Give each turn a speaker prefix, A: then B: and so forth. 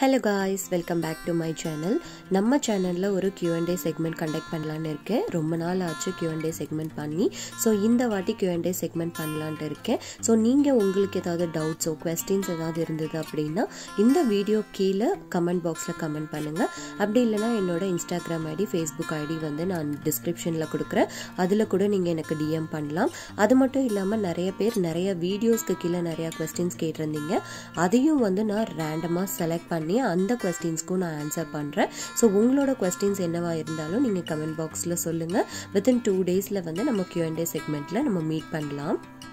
A: hello guys welcome back to my channel நம்ம சேனலில் ஒரு Q&A செக்மெண்ட் கண்டக்ட் பண்ணலான்னு இருக்கேன் ரொம்ப நாள் ஆச்சு Q&A செக்மெண்ட் பண்ணி ஸோ இந்த வாட்டி Q&A செக்மெண்ட் பண்ணலான்ட்டு இருக்கேன் ஸோ நீங்கள் உங்களுக்கு ஏதாவது டவுட்ஸோ கொஸ்டின்ஸ் ஏதாவது இருந்தது அப்படின்னா இந்த வீடியோ கீழே கமெண்ட் பாக்ஸில் கமெண்ட் பண்ணுங்கள் அப்படி இல்லைனா என்னோட இன்ஸ்டாகிராம் ஐடி ஃபேஸ்புக் ஐடி வந்து நான் டிஸ்கிரிப்ஷனில் கொடுக்குறேன் அதில் கூட நீங்கள் எனக்கு டிஎம் பண்ணலாம் அது மட்டும் இல்லாமல் நிறைய பேர் நிறைய வீடியோஸ்க்கு கீழே நிறைய கொஸ்டின்ஸ் கேட்டிருந்தீங்க அதையும் வந்து நான் ரேண்டமாக செலக்ட் பண்ணி அந்த கொஸ்டின்ஸ்க்கும் நான் ஆன்சர் பண்ணுறேன் ஸோ உங்களோட கொஸ்டின்ஸ் என்னவா இருந்தாலும் நீங்கள் கமெண்ட் பாக்ஸில் சொல்லுங்கள் வித்தின் டூ டேஸில் வந்து நம்ம Q&A செக்மெண்ட்டில் நம்ம மீட் பண்ணலாம்